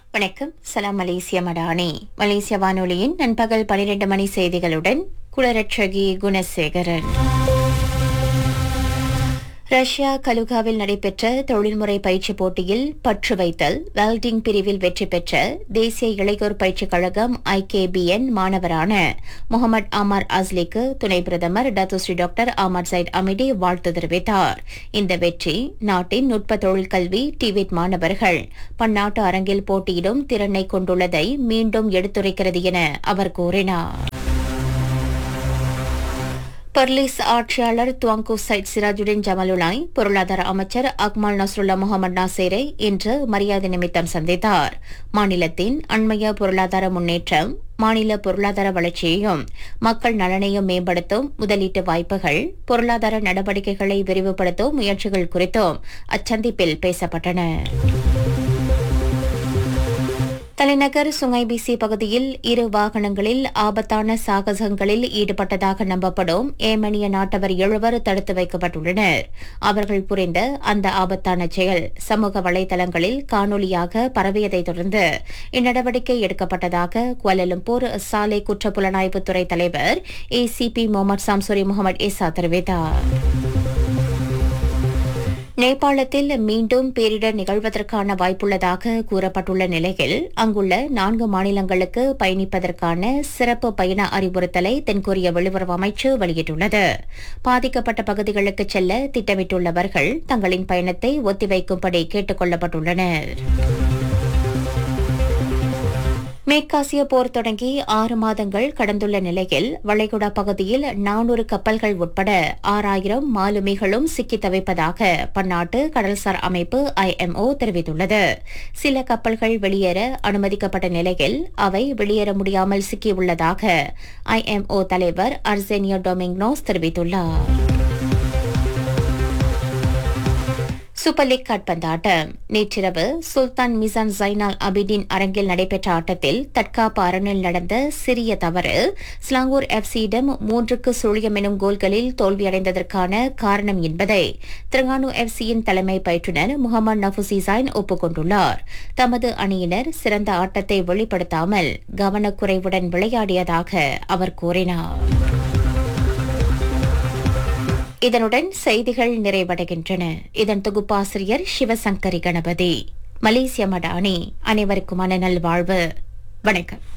வணக்கம் சலாம் மலேசிய மடானி மலேசிய வானொலியின் நண்பகல் பனிரெண்டு மணி செய்திகளுடன் குளரட்சகி குணசேகரன் ரஷ்யா கலுகாவில் நடைபெற்ற தொழில்முறை பயிற்சி போட்டியில் பற்று வைத்தல் வெல்டிங் பிரிவில் வெற்றி பெற்ற தேசிய இளையோர் பயிற்சிக் கழகம் ஐகேபிஎன் மாணவரான முகமது அமார் அஸ்லிக்கு துணை பிரதமர் Datuk Seri doctor Ahmad Zahid Hamidi வாழ்த்து தெரிவித்தார் இந்த வெற்றி நாட்டின் நுட்ப தொழிற்கல்வி டிவிட் மாணவர்கள் பன்னாட்டு அரங்கில் போட்டியிடும் திறனை கொண்டுள்ளதை மீண்டும் எடுத்துரைக்கிறது என அவர் கூறினார் பர்லிஸ் ஆட்சியாளர் துவாங்கோ சைட் சிராஜுடின் ஜமலுலாய் பொருளாதார அமைச்சர் அக்மால் நஸ்ருல்லா முகமது நாசேரை இன்று மரியாதை நிமித்தம் சந்தித்தார் மாநிலத்தின் அண்மைய பொருளாதார முன்னேற்றம் மாநில பொருளாதார வளர்ச்சியையும் மக்கள் நலனையும் மேம்படுத்தும் முதலீட்டு வாய்ப்புகள் பொருளாதார நடவடிக்கைகளை விரிவுபடுத்தும் முயற்சிகள் குறித்தும் அச்சந்திப்பில் பேசப்பட்டன தலைநகர் சுங்கைபிசி பகுதியில் இரு வாகனங்களில் ஆபத்தான சாகசங்களில் ஈடுபட்டதாக நம்பப்படும் ஏமனிய நாட்டவர் எழுவர் தடுத்து வைக்கப்பட்டுள்ளனர் அவர்கள் புரிந்த அந்த ஆபத்தான செயல் சமூக வலைதளங்களில் காணொலியாக பரவியதைத் தொடர்ந்து இந்நடவடிக்கை எடுக்கப்பட்டதாக குவாலலம்பூர் சாலை குற்ற புலனாய்வுத்துறை தலைவர் ACP Mohamad Shamsuri Mohamad Isa தெரிவித்தார் நேபாளத்தில் மீண்டும் பேரிடர் நிகழ்வதற்கான வாய்ப்புள்ளதாக கூறப்பட்டுள்ள நிலையில் அங்குள்ள நான்கு மாநிலங்களுக்கு பயணிப்பதற்கான சிறப்பு பயண அறிவுறுத்தலை தென்கொரிய வெளியுறவு அமைச்சு வெளியிட்டுள்ளது பாதிக்கப்பட்ட பகுதிகளுக்கு செல்ல திட்டமிட்டுள்ளவர்கள் தங்களின் பயணத்தை ஒத்திவைக்கும்படி கேட்டுக் கொள்ளப்பட்டுள்ளனர் மேற்காசிய போர் தொடங்கி ஆறு மாதங்கள் கடந்துள்ள நிலையில் வளைகுடா பகுதியில் நானூறு கப்பல்கள் உட்பட ஆறாயிரம் மாலுமிகளும் சிக்கித் தவிப்பதாக பன்னாட்டு கடல்சார் அமைப்பு ஐஎம்ஓ தெரிவித்துள்ளது சில கப்பல்கள் வெளியேற அனுமதிக்கப்பட்ட நிலையில் அவை வெளியேற முடியாமல் சிக்கியுள்ளதாக ஐஎம்ஓ தலைவர் அர்சேனியோ டொமிங்னோஸ் தெரிவித்துள்ளார் சூப்பர் லீக் காட்பந்தாட்டம் நேற்றிரவு சுல்தான் மிசான் ஜைனால் அபிடின் அரங்கில் நடைபெற்ற ஆட்டத்தில் தற்காப்பு அரணில் நடந்த சிறிய தவறு ஸ்லாங்கூர் எஃப்சியிடம் மூன்றுக்கு சுழியம் எனும் கோல்களில் தோல்வியடைந்ததற்கான காரணம் என்பதை திரங்கானு எஃப்சியின் தலைமை பயிற்றுநர் முகமது நஃபுசிசைன் ஒப்புக்கொண்டுள்ளார் தமது அணியினர் சிறந்த ஆட்டத்தை வெளிப்படுத்தாமல் கவனக்குறைவுடன் விளையாடியதாக அவர் கூறினார் இதனுடன் செய்திகள் நிறைவடைகின்றன இதன் தொகுப்பாசிரியர் சிவசங்கரி கணபதி மலேசிய மடானி அனைவருக்குமான நல்வாழ்வு வணக்கம்